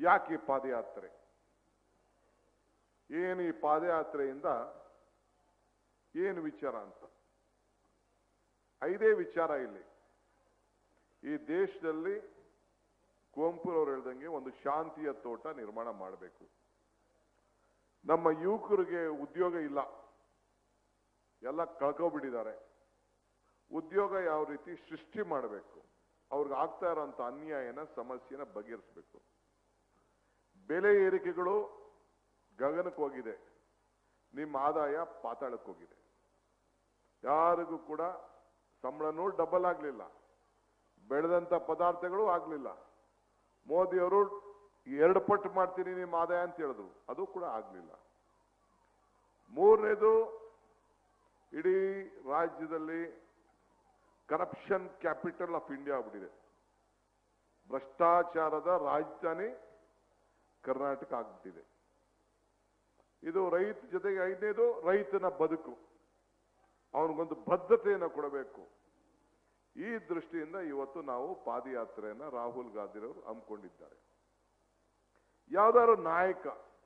ಯಾಕೆ ಈ ಪಾದಯಾತ್ರೆ ಏನು ಈ ಪಾದಯಾತ್ರೆಯಿಂದ ಏನು ವಿಚಾರ ಅಂತ ಐದೇ ವಿಚಾರ ಇಲ್ಲಿ ಈ ದೇಶದಲ್ಲಿ ಕುವೆಂಪುರವ್ರು ಹೇಳ್ದಂಗೆ ಒಂದು ಶಾಂತಿಯ ತೋಟ ನಿರ್ಮಾಣ ಮಾಡಬೇಕು ನಮ್ಮ ಯುವಕರಿಗೆ ಉದ್ಯೋಗ ಇಲ್ಲ ಎಲ್ಲ ಕಳ್ಕೊಬಿಟ್ಟಿದ್ದಾರೆ ಉದ್ಯೋಗ ಯಾವ ರೀತಿ ಸೃಷ್ಟಿ ಮಾಡಬೇಕು ಅವ್ರಿಗೆ ಆಗ್ತಾ ಇರೋಂಥ ಅನ್ಯಾಯನ ಸಮಸ್ಯೆನ ಬಗೆಹರಿಸಬೇಕು ಬೆಲೆ ಏರಿಕೆಗಳು ಗಗನಕ್ಕೆ ಹೋಗಿದೆ ನಿಮ್ಮ ಆದಾಯ ಪಾತಾಳಕ್ಕೆ ಹೋಗಿದೆ ಯಾರಿಗೂ ಕೂಡ ಸಂಬಳನೂ ಡಬಲ್ ಆಗಲಿಲ್ಲ ಬೆಳೆದಂತ ಪದಾರ್ಥಗಳು ಆಗಲಿಲ್ಲ ಮೋದಿಯವರು ಎರಡು ಪಟ್ಟು ಮಾಡ್ತೀನಿ ನಿಮ್ಮ ಆದಾಯ ಅಂತ ಹೇಳಿದ್ರು ಅದು ಕೂಡ ಆಗಲಿಲ್ಲ ಮೂರನೇದು ಇಡೀ ರಾಜ್ಯದಲ್ಲಿ ಕರಪ್ಷನ್ ಕ್ಯಾಪಿಟಲ್ ಆಫ್ ಇಂಡಿಯಾ ಆಗ್ಬಿಟ್ಟಿದೆ ಭ್ರಷ್ಟಾಚಾರದ ರಾಜಧಾನಿ ಕರ್ನಾಟಕ ಆಗ್ಬಿಟ್ಟಿದೆ ಇದು ರೈತ ಜೊತೆಗೆ ಐದನೇದು ರೈತನ ಬದುಕು ಅವನಿಗೊಂದು ಬದ್ಧತೆಯನ್ನು ಕೊಡಬೇಕು ಈ ದೃಷ್ಟಿಯಿಂದ ಇವತ್ತು ನಾವು ಪಾದಯಾತ್ರೆಯನ್ನ ರಾಹುಲ್ ಗಾಂಧಿರವರು ಹಮ್ಮಿಕೊಂಡಿದ್ದಾರೆ ಯಾವ್ದಾದ್ರು ನಾಯಕ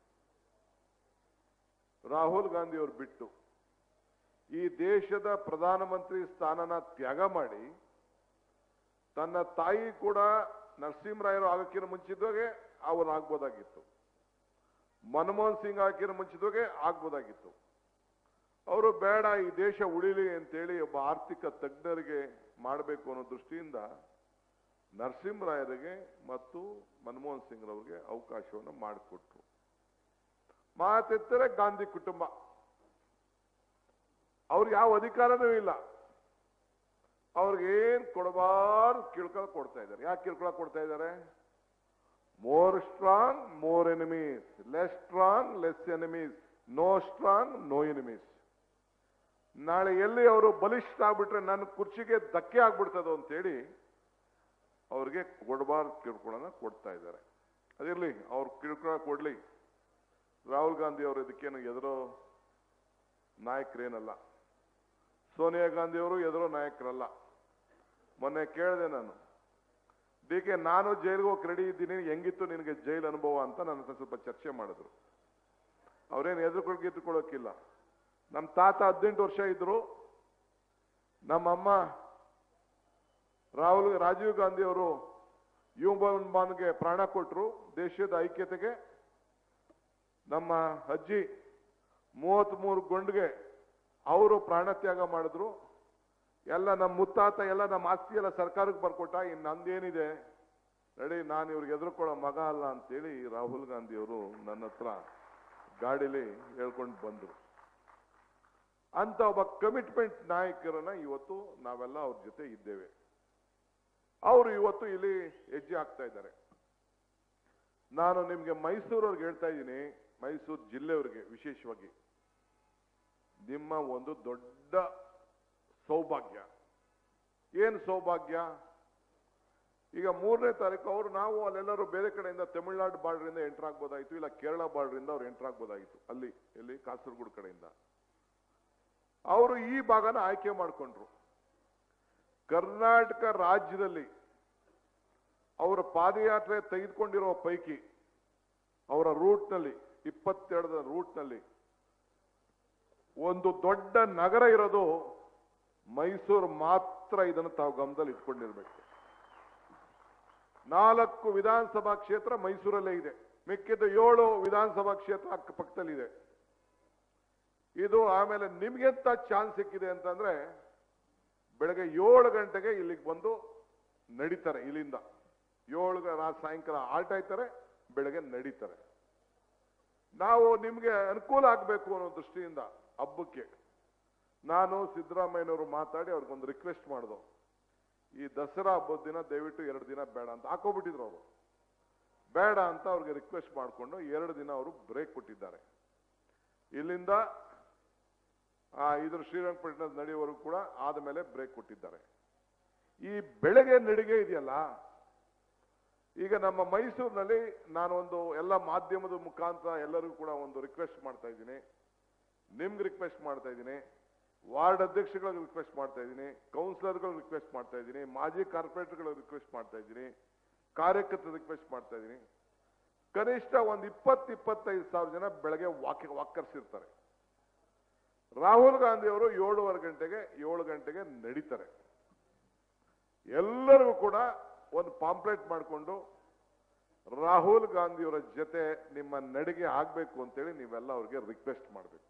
ರಾಹುಲ್ ಗಾಂಧಿ ಅವರು ಬಿಟ್ಟು ಈ ದೇಶದ ಪ್ರಧಾನಮಂತ್ರಿ ಸ್ಥಾನನ ತ್ಯಾಗ ಮಾಡಿ ತನ್ನ ತಾಯಿ ಕೂಡ ನರಸಿಂಹರಾಯರು ಆಗಕ್ಕಿಂತ ಮುಂಚಿದ್ವಾಗೆ ಅವರು ಆಗ್ಬೋದಾಗಿತ್ತು ಮನಮೋಹನ್ ಸಿಂಗ್ ಆಗಕ್ಕಿಂತ ಮುಂಚಿದ್ವಾಗೆ ಆಗ್ಬೋದಾಗಿತ್ತು ಅವರು ಬೇಡ ಈ ದೇಶ ಉಳಿಲಿ ಅಂತೇಳಿ ಒಬ್ಬ ಆರ್ಥಿಕ ತಜ್ಞರಿಗೆ ಮಾಡಬೇಕು ಅನ್ನೋ ದೃಷ್ಟಿಯಿಂದ ನರಸಿಂಹರಾಯರಿಗೆ ಮತ್ತು ಮನಮೋಹನ್ ಸಿಂಗ್ ರವರಿಗೆ ಅವಕಾಶವನ್ನು ಮಾಡಿಕೊಟ್ರು ಮಾತೆತ್ತರೆ ಗಾಂಧಿ ಕುಟುಂಬ ಅವ್ರಿಗೆ ಯಾವ ಅಧಿಕಾರನೂ ಇಲ್ಲ ಅವ್ರಿಗೆ ಏನ್ ಕೊಡಬಾರ್ದು ಕಿಳ್ಕೊಳಕ್ ಕೊಡ್ತಾ ಇದ್ದಾರೆ ಯಾಕೆ ಕಿಳ್ಕೊಳಕ್ ಕೊಡ್ತಾ ಇದ್ದಾರೆ more strong more enemies less strong less enemies no strong no enemies ನಾಳೆ ಎಲ್ಲಿ ಅವರು ಬಲಿಷ್ಠ ಆಗ್ಬಿಟ್ರೆ ನನ್ನ ಕುರ್ಚಿಗೆ ಧಕ್ಕೆ ಆಗ್ಬಿಡ್ತದೋ ಅಂತೇಳಿ ಅವ್ರಿಗೆ ಕೊಡಬಾರ್ದು ಕಿಳ್ಕೊಳನ ಕೊಡ್ತಾ ಇದ್ದಾರೆ ಅದಿರ್ಲಿ ಅವ್ರು ಕಿಳ್ಕೊಳ ಕೊಡ್ಲಿ ರಾಹುಲ್ ಗಾಂಧಿ ಅವರು ಇದಕ್ಕೇನು ಎದುರೋ ನಾಯಕರೇನಲ್ಲ ಸೋನಿಯಾ ಗಾಂಧಿ ಅವರು ಎದುರೋ ನಾಯಕರಲ್ಲ ಮೊನ್ನೆ ಕೇಳಿದೆ ನಾನು ಡಿ ಕೆ ನಾನು ಜೈಲಿಗೆ ಹೋಗಿ ರೆಡಿ ಇದ್ದೀನಿ ಹೆಂಗಿತ್ತು ನಿನಗೆ ಜೈಲ್ ಅನುಭವ ಅಂತ ನನ್ನ ಹತ್ರ ಸ್ವಲ್ಪ ಚರ್ಚೆ ಮಾಡಿದ್ರು ಅವ್ರೇನು ಎದುರುಕೊಳಕ್ಕೆ ಎದುರುಕೊಳ್ಳೋಕ್ಕಿಲ್ಲ ನಮ್ಮ ತಾತ ಹದಿನೆಂಟು ವರ್ಷ ಇದ್ರು ನಮ್ಮಮ್ಮ ರಾಹುಲ್ ರಾಜೀವ್ ಗಾಂಧಿ ಅವರು ಯೂಬನ್ ಬಾನ್ಗೆ ಪ್ರಾಣ ಕೊಟ್ಟರು ದೇಶದ ಐಕ್ಯತೆಗೆ ನಮ್ಮ ಅಜ್ಜಿ ಮೂವತ್ಮೂರು ಗೊಂಡ್ಗೆ ಅವರು ಪ್ರಾಣ ತ್ಯಾಗ ಮಾಡಿದ್ರು ಎಲ್ಲ ನಮ್ಮ ಮುತ್ತಾತ ಎಲ್ಲ ನಮ್ಮ ಆಸ್ತಿ ಎಲ್ಲ ಸರ್ಕಾರಕ್ಕೆ ಬರ್ಕೊಟ್ಟ ಇನ್ನು ನಂದೇನಿದೆ ನಡಿ ನಾನು ಇವ್ರಿಗೆ ಎದುರುಕೊಳ್ಳೋ ಮಗ ಅಲ್ಲ ಅಂತೇಳಿ ರಾಹುಲ್ ಗಾಂಧಿ ಅವರು ನನ್ನ ಹತ್ರ ಗಾಡಿಲಿ ಹೇಳ್ಕೊಂಡು ಬಂದರು ಅಂತ ಒಬ್ಬ ಕಮಿಟ್ಮೆಂಟ್ ನಾಯಕರನ್ನ ಇವತ್ತು ನಾವೆಲ್ಲ ಅವ್ರ ಜೊತೆ ಇದ್ದೇವೆ ಅವರು ಇವತ್ತು ಇಲ್ಲಿ ಹೆಜ್ಜೆ ಆಗ್ತಾ ಇದ್ದಾರೆ ನಾನು ನಿಮ್ಗೆ ಮೈಸೂರವ್ರಿಗೆ ಹೇಳ್ತಾ ಇದ್ದೀನಿ ಮೈಸೂರು ಜಿಲ್ಲೆಯವರಿಗೆ ವಿಶೇಷವಾಗಿ ನಿಮ್ಮ ಒಂದು ದೊಡ್ಡ ಸೌಭಾಗ್ಯ ಏನು ಸೌಭಾಗ್ಯ ಈಗ ಮೂರನೇ ತಾರೀಕು ಅವರು ನಾವು ಅಲ್ಲೆಲ್ಲರೂ ಬೇರೆ ಕಡೆಯಿಂದ ತಮಿಳುನಾಡು ಬಾರ್ಡ್ರಿಂದ ಎಂಟರ್ ಆಗ್ಬೋದಾಗಿತ್ತು ಇಲ್ಲ ಕೇರಳ ಬಾರ್ಡ್ರಿಂದ ಅವ್ರು ಎಂಟರ್ ಆಗ್ಬೋದಾಗಿತ್ತು ಅಲ್ಲಿ ಎಲ್ಲಿ ಕಾಸರಗೋಡು ಕಡೆಯಿಂದ ಅವರು ಈ ಭಾಗನ ಆಯ್ಕೆ ಮಾಡಿಕೊಂಡ್ರು ಕರ್ನಾಟಕ ರಾಜ್ಯದಲ್ಲಿ ಅವರ ಪಾದಯಾತ್ರೆ ತೆಗೆದುಕೊಂಡಿರೋ ಪೈಕಿ ಅವರ ರೂಟ್ನಲ್ಲಿ ಇಪ್ಪತ್ತೆರಡರ ರೂಟ್ನಲ್ಲಿ ಒಂದು ದೊಡ್ಡ ನಗರ ಇರೋದು ಮೈಸೂರು ಮಾತ್ರ ಇದನ್ನು ತಾವು ಗಮನದಲ್ಲಿ ಇಟ್ಕೊಂಡಿರ್ಬೇಕು ನಾಲ್ಕು ವಿಧಾನಸಭಾ ಕ್ಷೇತ್ರ ಮೈಸೂರಲ್ಲೇ ಇದೆ ಮಿಕ್ಕಿದ ಏಳು ವಿಧಾನಸಭಾ ಕ್ಷೇತ್ರ ಅಕ್ಕಪಕ್ಕದಲ್ಲಿದೆ ಇದು ಆಮೇಲೆ ನಿಮ್ಗೆಂತ ಚಾನ್ಸ್ ಸಿಕ್ಕಿದೆ ಅಂತಂದ್ರೆ ಬೆಳಗ್ಗೆ ಏಳು ಗಂಟೆಗೆ ಇಲ್ಲಿಗೆ ಬಂದು ನಡೀತಾರೆ ಇಲ್ಲಿಂದ ಏಳು ಗ- ರಾ- ಸಾಯಂಕಾಲ ಆಲ್ಟ್ ಆಯ್ತಾರೆ ಬೆಳಗ್ಗೆ ನಡೀತಾರೆ ನಾವು ನಿಮ್ಗೆ ಅನುಕೂಲ ಆಗಬೇಕು ಅನ್ನೋ ದೃಷ್ಟಿಯಿಂದ ಹಬ್ಬಕ್ಕೆ ನಾನು ಸಿದ್ದರಾಮಯ್ಯನವರು ಮಾತಾಡಿ ಅವ್ರಿಗೊಂದು ರಿಕ್ವೆಸ್ಟ್ ಮಾಡ್ದು ಈ ದಸರಾ ಹಬ್ಬದ ದಿನ ದಯವಿಟ್ಟು ಎರಡು ದಿನ ಬೇಡ ಅಂತ ಹಾಕೋಬಿಟ್ಟಿದ್ರು ಅವರು ಬೇಡ ಅಂತ ಅವ್ರಿಗೆ ರಿಕ್ವೆಸ್ಟ್ ಮಾಡಿಕೊಂಡು ಎರಡು ದಿನ ಅವರು ಬ್ರೇಕ್ ಕೊಟ್ಟಿದ್ದಾರೆ ಇಲ್ಲಿಂದ ಆ ಇದ್ರ ಶ್ರೀರಂಗಪಟ್ಟಣ ನಡೆಯುವವರೆಗೂ ಕೂಡ ಆದಮೇಲೆ ಬ್ರೇಕ್ ಕೊಟ್ಟಿದ್ದಾರೆ ಈ ಬೆಳಗ್ಗೆ ನಡಿಗೆ ಇದೆಯಲ್ಲ ಈಗ ನಮ್ಮ ಮೈಸೂರಿನಲ್ಲಿ ನಾನು ಒಂದು ಎಲ್ಲ ಮಾಧ್ಯಮದ ಮುಖಾಂತರ ಎಲ್ಲರಿಗೂ ಕೂಡ ಒಂದು ರಿಕ್ವೆಸ್ಟ್ ಮಾಡ್ತಾ ಇದ್ದೀನಿ ನಿಮ್ಗೆ ರಿಕ್ವೆಸ್ಟ್ ಮಾಡ್ತಾ ಇದ್ದೀನಿ ವಾರ್ಡ್ ಅಧ್ಯಕ್ಷಗಳಿಗೆ ರಿಕ್ವೆಸ್ಟ್ ಮಾಡ್ತಾ ಇದ್ದೀನಿ ಕೌನ್ಸಿಲರ್ಗಳು ರಿಕ್ವೆಸ್ಟ್ ಮಾಡ್ತಾ ಇದ್ದೀನಿ ಮಾಜಿ ಕಾರ್ಪೊರೇಟರ್ಗಳು ರಿಕ್ವೆಸ್ಟ್ ಮಾಡ್ತಾ ಇದ್ದೀನಿ ಕಾರ್ಯಕರ್ತರು ರಿಕ್ವೆಸ್ಟ್ ಮಾಡ್ತಾ ಇದ್ದೀನಿ ಕನಿಷ್ಠ ಒಂದು ಇಪ್ಪತ್ತು ಇಪ್ಪತ್ತೈದು ಸಾವಿರ ಜನ ಬೆಳಗ್ಗೆ ವಾಕ್ ವಾಕರ್ಸಿರ್ತಾರೆ ರಾಹುಲ್ ಗಾಂಧಿ ಅವರು ಏಳುವರೆ ಗಂಟೆಗೆ ಏಳು ಗಂಟೆಗೆ ನಡೀತಾರೆ ಎಲ್ಲರಿಗೂ ಕೂಡ ಒಂದು ಪಾಂಪ್ಲೆಟ್ ಮಾಡಿಕೊಂಡು ರಾಹುಲ್ ಗಾಂಧಿಯವರ ಜೊತೆ ನಿಮ್ಮ ನಡಿಗೆ ಆಗ್ಬೇಕು ಅಂತೇಳಿ ನೀವೆಲ್ಲ ಅವ್ರಿಗೆ ರಿಕ್ವೆಸ್ಟ್ ಮಾಡಬೇಕು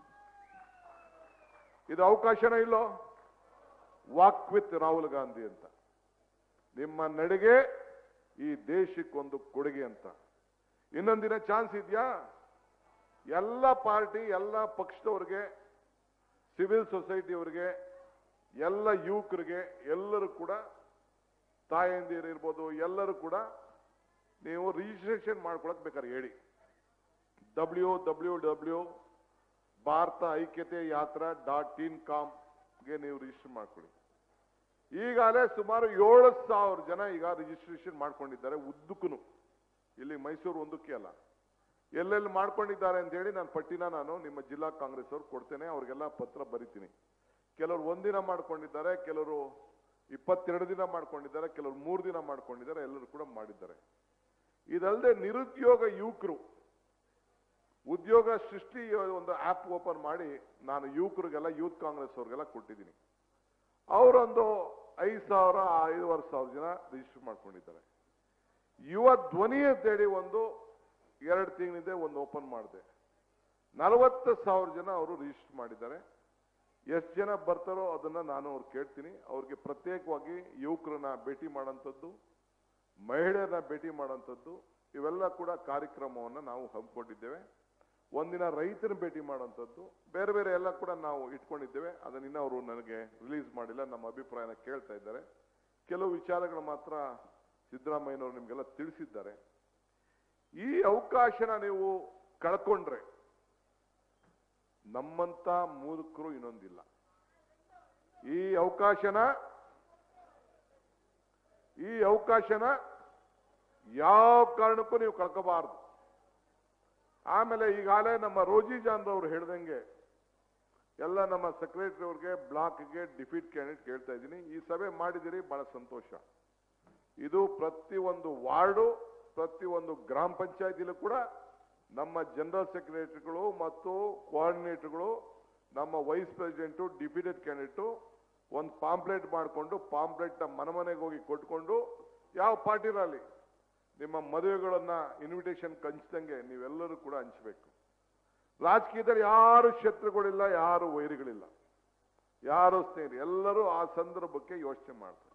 ಇದು ಅವಕಾಶನ ಇಲ್ಲೋ ವಾಕ್ ವಿತ್ ರಾಹುಲ್ ಗಾಂಧಿ ಅಂತ ನಿಮ್ಮ ನಡಿಗೆ ಈ ದೇಶಕ್ಕೊಂದು ಕೊಡುಗೆ ಅಂತ ಇನ್ನೊಂದಿನ ಚಾನ್ಸ್ ಇದೆಯಾ ಎಲ್ಲ ಪಾರ್ಟಿ ಎಲ್ಲ ಪಕ್ಷದವ್ರಿಗೆ ಸಿವಿಲ್ ಸೊಸೈಟಿಯವ್ರಿಗೆ ಎಲ್ಲ ಯುವಕರಿಗೆ ಎಲ್ಲರೂ ಕೂಡ ತಾಯಂದಿರು ಇರ್ಬೋದು ಎಲ್ಲರೂ ಕೂಡ ನೀವು ರಿಜಿಸ್ಟ್ರೇಷನ್ ಮಾಡ್ಕೊಳಕ್ ಬೇಕಾದ್ರೆ ಹೇಳಿ W W W Bharata Aikyate Yatra dot ಇನ್ ಕಾಮ್ಗೆ ನೀವು ರಿಜಿಸ್ಟರ್ ಮಾಡ್ಕೊಳ್ಳಿ ಈಗಾಗಲೇ ಸುಮಾರು ಏಳು ಸಾವಿರ ಜನ ಈಗ ರಿಜಿಸ್ಟ್ರೇಷನ್ ಮಾಡ್ಕೊಂಡಿದ್ದಾರೆ ಉದ್ದಕ್ಕೂ ಇಲ್ಲಿ ಮೈಸೂರು ಒಂದಕ್ಕೆ ಅಲ್ಲ ಎಲ್ಲೆಲ್ಲಿ ಮಾಡ್ಕೊಂಡಿದ್ದಾರೆ ಅಂತ ಹೇಳಿ ನಾನು ಪಟ್ಟಿನ ನಾನು ನಿಮ್ಮ ಜಿಲ್ಲಾ ಕಾಂಗ್ರೆಸ್ ಅವ್ರು ಕೊಡ್ತೇನೆ ಅವ್ರಿಗೆಲ್ಲ ಪತ್ರ ಬರಿತೀನಿ ಕೆಲವರು ಒಂದಿನ ಮಾಡ್ಕೊಂಡಿದ್ದಾರೆ ಕೆಲವರು ಇಪ್ಪತ್ತೆರಡು ದಿನ ಮಾಡ್ಕೊಂಡಿದ್ದಾರೆ ಕೆಲವರು ಮೂರು ದಿನ ಮಾಡ್ಕೊಂಡಿದ್ದಾರೆ ಎಲ್ಲರೂ ಕೂಡ ಮಾಡಿದ್ದಾರೆ ಇದಲ್ಲದೆ ನಿರುದ್ಯೋಗ ಯುವಕರು ಉದ್ಯೋಗ ಸೃಷ್ಟಿ ಒಂದು ಆಪ್ ಓಪನ್ ಮಾಡಿ ನಾನು ಯುವಕರಿಗೆಲ್ಲ ಯೂತ್ ಕಾಂಗ್ರೆಸ್ ಅವ್ರಿಗೆಲ್ಲ ಕೊಟ್ಟಿದ್ದೀನಿ ಅವರೊಂದು ಐದು ಸಾವಿರ ಐದುವರೆ ಸಾವಿರ ಜನ ರಿಜಿಸ್ಟರ್ ಮಾಡ್ಕೊಂಡಿದ್ದಾರೆ ಯುವ ಧ್ವನಿ ಅಂತೇಳಿ ಒಂದು ಎರಡು ತಿಂಗಳಿಂದ ಒಂದು ಓಪನ್ ಮಾಡಿದೆ ನಲವತ್ತು ಸಾವಿರ ಜನ ಅವರು ರಿಜಿಸ್ಟರ್ ಮಾಡಿದ್ದಾರೆ ಎಷ್ಟು ಜನ ಬರ್ತಾರೋ ಅದನ್ನ ನಾನು ಅವ್ರು ಕೇಳ್ತೀನಿ ಅವ್ರಿಗೆ ಪ್ರತ್ಯೇಕವಾಗಿ ಯುವಕರನ್ನ ಭೇಟಿ ಮಾಡೋಂಥದ್ದು ಮಹಿಳೆಯರನ್ನ ಭೇಟಿ ಮಾಡೋಂಥದ್ದು ಇವೆಲ್ಲ ಕೂಡ ಕಾರ್ಯಕ್ರಮವನ್ನು ನಾವು ಹಮ್ಮಿಕೊಂಡಿದ್ದೇವೆ ಒಂದಿನ ರೈತರ ಭೇಟಿ ಮಾಡೋಂಥದ್ದು ಬೇರೆ ಬೇರೆ ಎಲ್ಲ ಕೂಡ ನಾವು ಇಟ್ಕೊಂಡಿದ್ದೇವೆ ಅದನ್ನ ಅವರು ನನಗೆ ರಿಲೀಸ್ ಮಾಡಿಲ್ಲ ನಮ್ಮ ಅಭಿಪ್ರಾಯನ ಕೇಳ್ತಾ ಇದ್ದಾರೆ ಕೆಲವು ವಿಚಾರಗಳು ಮಾತ್ರ ಸಿದ್ದರಾಮಯ್ಯನವರು ನಿಮಗೆಲ್ಲ ತಿಳಿಸಿದ್ದಾರೆ ಈ ಅವಕಾಶನ ನೀವು ಕಳ್ಕೊಂಡ್ರೆ ನಮ್ಮಂತ ಮೂರ್ಖರು ಇನ್ನೊಂದಿಲ್ಲ ಈ ಅವಕಾಶನ ಈ ಅವಕಾಶನ ಯಾವ ಕಾರಣಕ್ಕೂ ನೀವು ಕಳ್ಕೋಬಾರ್ದು ಆಮೇಲೆ ಈಗಾಗಲೇ ನಮ್ಮ ರೋಜಿ ಜಾನ್ ಅವರು ಹೇಳ್ದಂಗೆ ಎಲ್ಲ ನಮ್ಮ ಸೆಕ್ರೆಟರಿ ಅವ್ರಿಗೆ ಬ್ಲಾಕ್ಗೆ ಡಿಫೀಟ್ ಕ್ಯಾಂಡಿಡೇಟ್ ಕೇಳ್ತಾ ಇದ್ದೀನಿ ಈ ಸಭೆ ಮಾಡಿದಿರಿ ಬಹಳ ಸಂತೋಷ ಇದು ಪ್ರತಿ ಒಂದು ವಾರ್ಡು ಪ್ರತಿ ಒಂದು ಗ್ರಾಮ ಪಂಚಾಯತಿಲೂ ಕೂಡ ನಮ್ಮ ಜನರಲ್ ಸೆಕ್ರೆಟರಿಗಳು ಮತ್ತು ಕೋಆರ್ಡಿನೇಟರ್ಗಳು ನಮ್ಮ ವೈಸ್ ಪ್ರೆಸಿಡೆಂಟು ಡಿಪ್ಯೂಟೆಡ್ ಕ್ಯಾಂಡಿಡೇಟು ಒಂದು ಪಾಂಪ್ಲೆಟ್ ಮಾಡಿಕೊಂಡು ಪಾಂಪ್ಲೆಟ್ನ ಮನೆ ಮನೆಗೆ ಹೋಗಿ ಕೊಟ್ಕೊಂಡು ಯಾವ ಪಾರ್ಟಿರಲ್ಲಿ ನಿಮ್ಮ ಮದುವೆಗಳನ್ನ ಇನ್ವಿಟೇಷನ್ ಹಂಚ್ದಂಗೆ ನೀವೆಲ್ಲರೂ ಕೂಡ ಹಂಚಬೇಕು ರಾಜಕೀಯದಲ್ಲಿ ಯಾರು ಶತ್ರುಗಳಿಲ್ಲ ಯಾರು ವೈರಿಗಳಿಲ್ಲ ಯಾರು ಸ್ನೇಹಿತರು ಎಲ್ಲರೂ ಆ ಸಂದರ್ಭಕ್ಕೆ ಯೋಚನೆ ಮಾಡ್ತಾರೆ